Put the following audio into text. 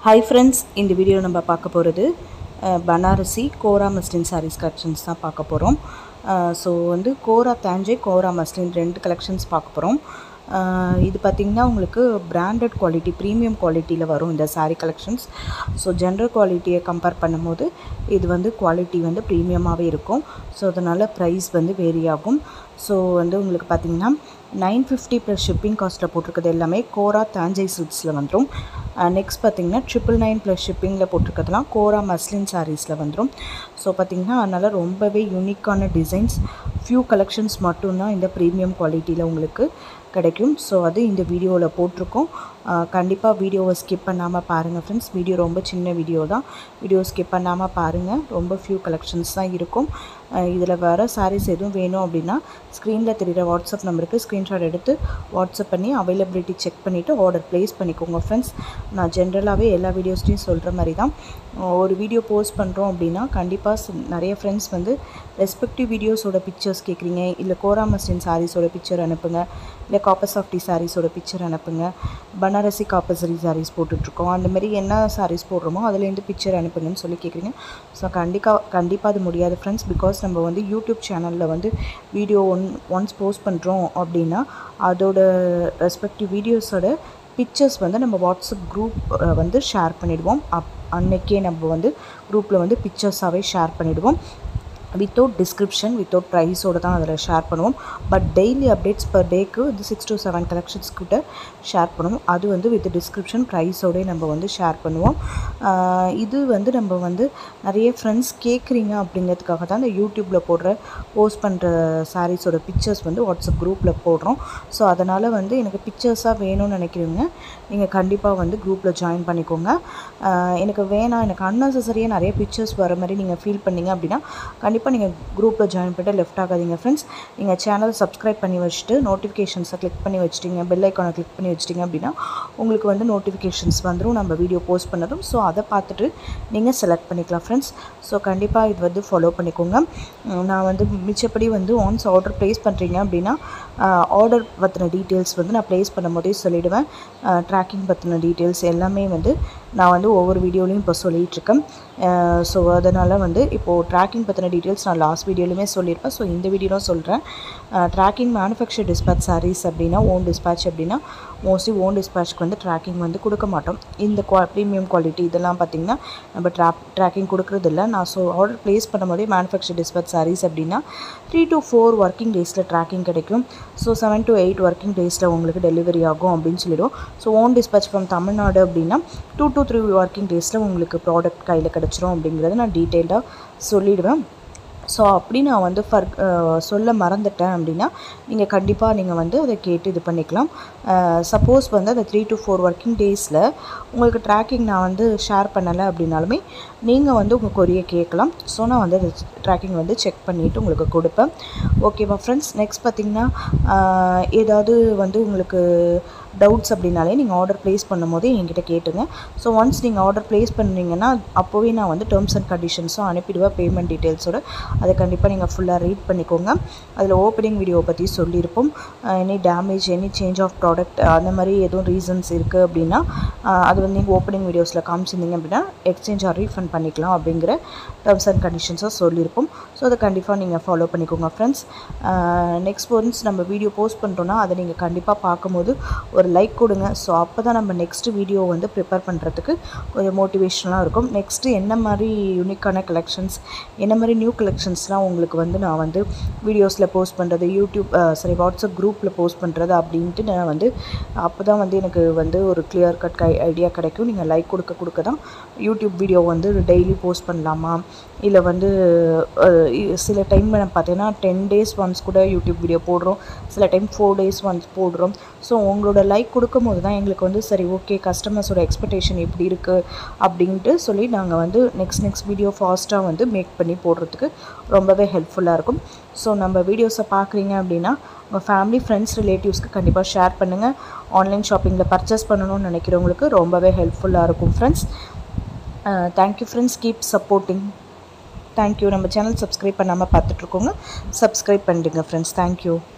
hi friends இந்த video நம்ம பார்க்க போகிறது Banarasi kora muslin sarees collections தான் பார்க்க போகிறோம் ஸோ வந்து கோரா தாஞ்சே கோரா மஸ்லின் ரெண்டு கலெக்ஷன்ஸ் பார்க்க போகிறோம் இது பார்த்திங்கன்னா உங்களுக்கு பிராண்டட் குவாலிட்டி ப்ரீமியம் குவாலிட்டியில் வரும் இந்த saree கலெக்ஷன்ஸ் ஸோ ஜென்ரல் குவாலிட்டியை கம்பேர் பண்ணும்போது இது வந்து குவாலிட்டி வந்து ப்ரீமியமாகவே இருக்கும் ஸோ அதனால் ப்ரைஸ் வந்து வேரி ஆகும் ஸோ வந்து உங்களுக்கு பார்த்திங்கன்னா நைன் ஃபிஃப்டி ப்ளஸ் ஷிப்பிங் காஸ்ட்டில் போட்டிருக்கிறது எல்லாமே கோரா தாஞ்சை சில்க்ஸில் வந்துடும் நெக்ஸ்ட் பார்த்திங்கன்னா ட்ரிபிள் நைன் ப்ளஸ் ஷிப்பிங்கில் போட்டிருக்கிறதுலாம் கோரா மஸ்லின் சாரீஸில் வந்துடும் ஸோ பார்த்திங்கன்னா அதனால் ரொம்பவே யூனிக்கான டிசைன்ஸ் ஃபியூ கலெக்ஷன்ஸ் மட்டும்தான் இந்த ப்ரீமியம் குவாலிட்டியில் உங்களுக்கு கிடைக்கும் ஸோ அது இந்த வீடியோவில் போட்டிருக்கோம் கண்டிப்பாக வீடியோவை ஸ்கிப் பண்ணாமல் பாருங்கள் ஃப்ரெண்ட்ஸ் வீடியோ ரொம்ப சின்ன வீடியோ தான் வீடியோ ஸ்கிப் பண்ணாமல் பாருங்கள் ரொம்ப ஃபியூ கலெக்ஷன்ஸ் தான் இருக்கும் இதில் வர சாரீஸ் எதுவும் வேணும் அப்படின்னா ஸ்க்ரீனில் தெரிகிற வாட்ஸ்அப் நம்பருக்கு ஸ்க்ரீன்ஷாட் எடுத்து வாட்ஸ்அப் பண்ணி அவைலபிலிட்டி செக் பண்ணிவிட்டு ஆர்டர் ப்ளேஸ் பண்ணிக்கோங்க ஃப்ரெண்ட்ஸ் நான் ஜென்ரலாகவே எல்லா வீடியோஸ்லையும் சொல்கிற மாதிரி தான் ஒரு வீடியோ போஸ்ட் பண்ணுறோம் அப்படின்னா கண்டிப்பாக நிறைய ஃப்ரெண்ட்ஸ் வந்து ரெஸ்பெக்டிவ் வீடியோஸோட பிக்சர்ஸ் கேட்குறீங்க இல்லை கோரா மஸ்டின் சாரீஸோட பிக்சர் அனுப்புங்க இல்லை காப்பர் சாஃப்டி சாரீஸோட பிக்சர் அனுப்புங்க பனாரசி காப்பசரி சாரீஸ் போட்டுட்ருக்கோம் அந்த மாதிரி என்ன சாரீஸ் போடுறோமோ அதுலேருந்து பிக்சர் அனுப்புங்கன்னு சொல்லி கேட்குறீங்க ஸோ கண்டிப்பாக கண்டிப்பாக அது முடியாது ஃப்ரெண்ட்ஸ் பிகாஸ் நம்ம வந்து யூடியூப் சேனலில் வந்து வீடியோ ஒன் ஒன்ஸ் போஸ்ட் பண்ணுறோம் அப்படின்னா அதோட ரெஸ்பெக்டிவ் வீடியோஸோட பிக்சர்ஸ் வந்து நம்ம வாட்ஸ்அப் குரூப் வந்து ஷேர் பண்ணிவிடுவோம் அப் அன்னைக்கே நம்ம வந்து குரூப்பில் வந்து பிக்சர்ஸாகவே ஷேர் பண்ணிவிடுவோம் வித்தவுட் டிஸ்கிரிப்ஷன் வித்தவுட் ப்ரைஸோடு தான் அதில் ஷேர் பண்ணுவோம் பட் டெய்லி அப்டேட்ஸ் பர் டேக்கு வந்து சிக்ஸ் டு செவன் கலெக்ஷன்ஸ் கிட்ட ஷேர் பண்ணுவோம் அது வந்து வித் டிஸ்கிரிப்ஷன் ப்ரைஸோடய நம்ம வந்து ஷேர் பண்ணுவோம் இது வந்து நம்ம வந்து நிறைய ஃப்ரெண்ட்ஸ் கேட்குறீங்க அப்படிங்கிறதுக்காக தான் இந்த யூடியூப்பில் போடுற போஸ்ட் பண்ணுற சாரீஸோட பிக்சர்ஸ் வந்து வாட்ஸ்அப் குரூப்பில் போடுறோம் ஸோ அதனால் வந்து எனக்கு பிக்சர்ஸாக வேணும்னு நினைக்கிறவங்க நீங்கள் கண்டிப்பாக வந்து குரூப்பில் ஜாயின் பண்ணிக்கோங்க எனக்கு வேணாம் எனக்கு அன்னெசரியாக நிறைய பிக்சர்ஸ் வர மாதிரி நீங்கள் ஃபீல் பண்ணீங்க அப்படின்னா கண்டிப்பாக நீங்கள் குரூப்பில் ஜாயின் பண்ணிட்டு லெஃப்ட் ஆகாதீங்க ஃப்ரெண்ட்ஸ் நீங்கள் சேனல் சப்ஸ்கிரைப் பண்ணி வச்சுட்டு நோட்டிஃபிகேஷன்ஸை கிளிக் பண்ணி வச்சிட்டிங்க பெல் ஐக்கானை கிளிக் பண்ணி வச்சிட்டிங்க அப்படின்னா உங்களுக்கு வந்து நோட்டிஃபிகேஷன்ஸ் வந்துடும் நம்ம வீடியோ போஸ்ட் பண்ணதும் ஸோ அதை பார்த்துட்டு நீங்கள் செலக்ட் பண்ணிக்கலாம் ஃப்ரெண்ட்ஸ் ஸோ கண்டிப்பாக இது வந்து ஃபாலோ பண்ணிக்கோங்க நான் வந்து மிச்சப்படி வந்து ஒன்ஸ் ஆர்டர் ப்ளேஸ் பண்ணுறீங்க அப்படின்னா ஆர்டர் பற்றின டீட்டெயில்ஸ் வந்து நான் ப்ளேஸ் பண்ணும் போதே சொல்லிவிடுவேன் ட்ராக்கிங் பற்றின டீட்டெயில்ஸ் எல்லாமே வந்து நான் வந்து ஒவ்வொரு வீடியோலையும் இப்போ சொல்லிகிட்ருக்கேன் ஸோ அதனால் வந்து இப்போது ட்ராக்கிங் பற்றின டீட்டெயில்ஸ் நான் லாஸ்ட் வீடியோலையுமே சொல்லியிருப்பேன் ஸோ இந்த வீடியோவும் சொல்கிறேன் ட்ராக்கிங் மேனுஃபேக்சர் டிஸ்பேச் சாரீஸ் அப்படின்னா ஓன் டிஸ்பேச் அப்படின்னா மோஸ்ட்லி ஓன் டிஸ்பேச்சுக்கு வந்து ட்ராக்கிங் வந்து கொடுக்க மாட்டோம் இந்த குவா ப்ரீமியம் குவாலிட்டி இதெல்லாம் பார்த்திங்கன்னா நம்ம ட்ரா ட்ராக்கிங் கொடுக்குறது இல்லை நான் ஸோ ஆர்டர் ப்ளேஸ் பண்ணும் போதே மேனுஃபேக்சர் டிஸ்பேச் சாரீஸ் அப்படின்னா த்ரீ டு ஃபோர் ஒர்க்கிங் டேஸில் ட்ராக்கிங் கிடைக்கும் so seven to eight working டேஸில் உங்களுக்கு டெலிவரி ஆகும் அப்படின்னு சொல்லிடுவோம் so own dispatch from Tamil Nadu அப்படின்னா டூ டு த்ரீ ஒர்க்கிங் டேஸில் உங்களுக்கு ப்ராடக்ட் கையில் கிடச்சிரும் அப்படிங்கிறத நான் டீட்டெயில்டாக சொல்லிவிடுவேன் ஸோ அப்படி நான் வந்து ஃபர் சொல்ல மறந்துட்டேன் அப்படின்னா நீங்கள் கண்டிப்பாக நீங்கள் வந்து அதை கேட்டு இது பண்ணிக்கலாம் சப்போஸ் வந்து அந்த த்ரீ டு ஃபோர் ஒர்க்கிங் டேஸில் உங்களுக்கு ட்ராக்கிங் நான் வந்து ஷேர் பண்ணலை அப்படின்னாலுமே நீங்கள் வந்து உங்கள் கொரியை கேட்கலாம் ஸோ நான் வந்து அது ட்ராக்கிங் வந்து செக் பண்ணிவிட்டு உங்களுக்கு கொடுப்பேன் ஓகேவா ஃப்ரெண்ட்ஸ் நெக்ஸ்ட் பார்த்திங்கன்னா ஏதாவது வந்து உங்களுக்கு டவுட்ஸ் அப்படின்னாலே நீங்கள் ஆர்டர் ப்ளேஸ் பண்ணும் போதே என்கிட்ட கேட்டுங்க ஸோ ஒன்ஸ் நீங்கள் ஆர்டர் ப்ளேஸ் பண்ணீங்கன்னா அப்போவே நான் வந்து டேர்ம்ஸ் அண்ட் கண்டிஷன்ஸும் அனுப்பிடுவேன் பேமெண்ட் டீட்டெயில்ஸோட அதை கண்டிப்பாக நீங்கள் ஃபுல்லாக ரீட் பண்ணிக்கோங்க அதில் ஓப்பனிங் வீடியோ பற்றி சொல்லியிருப்போம் any damage any change of product அந்த மாதிரி எதுவும் ரீசன்ஸ் இருக்குது அப்படின்னா அது வந்து நீங்கள் ஓப்பனிங் வீடியோஸில் காமிச்சிருந்தீங்க அப்படின்னா எக்ஸ்சேஞ்ச் ஆர் ரீஃபண்ட் பண்ணிக்கலாம் அப்படிங்கிற டேர்ம்ஸ் அண்ட் கண்டிஷன்ஸாக சொல்லியிருப்போம் ஸோ அதை கண்டிப்பாக நீங்கள் ஃபாலோ பண்ணிக்கோங்க ஃப்ரெண்ட்ஸ் நெக்ஸ்ட் ஒன்ஸ் நம்ம வீடியோ போஸ்ட் பண்ணுறோன்னா அதை நீங்கள் கண்டிப்பாக பார்க்கும்போது ஒரு ஒரு லைக் கொடுங்க ஸோ அப்போ தான் நம்ம நெக்ஸ்ட்டு வீடியோ வந்து ப்ரிப்பேர் பண்ணுறதுக்கு கொஞ்சம் மோட்டிவேஷனலாக இருக்கும் நெக்ஸ்ட்டு என்ன மாதிரி யூனிக்கான கலெக்ஷன்ஸ் என்ன மாதிரி நியூ கலெக்ஷன்ஸ்லாம் உங்களுக்கு வந்து நான் வந்து வீடியோஸில் போஸ்ட் பண்ணுறது யூடியூப் சாரி வாட்ஸ்அப் குரூப்பில் போஸ்ட் பண்ணுறது அப்படின்ட்டு நான் வந்து அப்போ தான் வந்து எனக்கு வந்து ஒரு கிளியர் கட் கை ஐடியா கிடைக்கும் நீங்கள் லைக் கொடுக்க கொடுக்க தான் யூடியூப் வீடியோ வந்து டெய்லி போஸ்ட் பண்ணலாமா இல்லை வந்து சில டைம் பார்த்தீங்கன்னா டென் டேஸ் ஒன்ஸ் கூட யூடியூப் வீடியோ போடுறோம் சில டைம் ஃபோர் டேஸ் ஒன்ஸ் போடுறோம் ஸோ உங்களோட லைக் கொடுக்கும் போது தான் எங்களுக்கு வந்து சரி ஓகே கஸ்டமர்ஸோட எக்ஸ்பெக்டேஷன் எப்படி இருக்குது அப்படின்ட்டு சொல்லி நாங்கள் வந்து நெக்ஸ்ட் நெக்ஸ்ட் வீடியோ ஃபாஸ்ட்டாக வந்து மேக் பண்ணி போடுறதுக்கு ரொம்பவே ஹெல்ப்ஃபுல்லாக இருக்கும் ஸோ நம்ம வீடியோஸை பார்க்குறீங்க அப்படின்னா உங்கள் ஃபேமிலி ஃப்ரெண்ட்ஸ் ரிலேட்டிவ்ஸ்க்கு கண்டிப்பாக ஷேர் பண்ணுங்கள் ஆன்லைன் ஷாப்பிங்கில் பர்ச்சேஸ் பண்ணணும்னு நினைக்கிறவங்களுக்கு ரொம்பவே ஹெல்ப்ஃபுல்லாக இருக்கும் friends thank you friends keep supporting thank you நம்ம சேனல் சப்ஸ்கிரைப் பண்ணாமல் பார்த்துட்ருக்கோங்க சப்ஸ்கிரைப் பண்ணிடுங்க ஃப்ரெண்ட்ஸ் தேங்க்யூ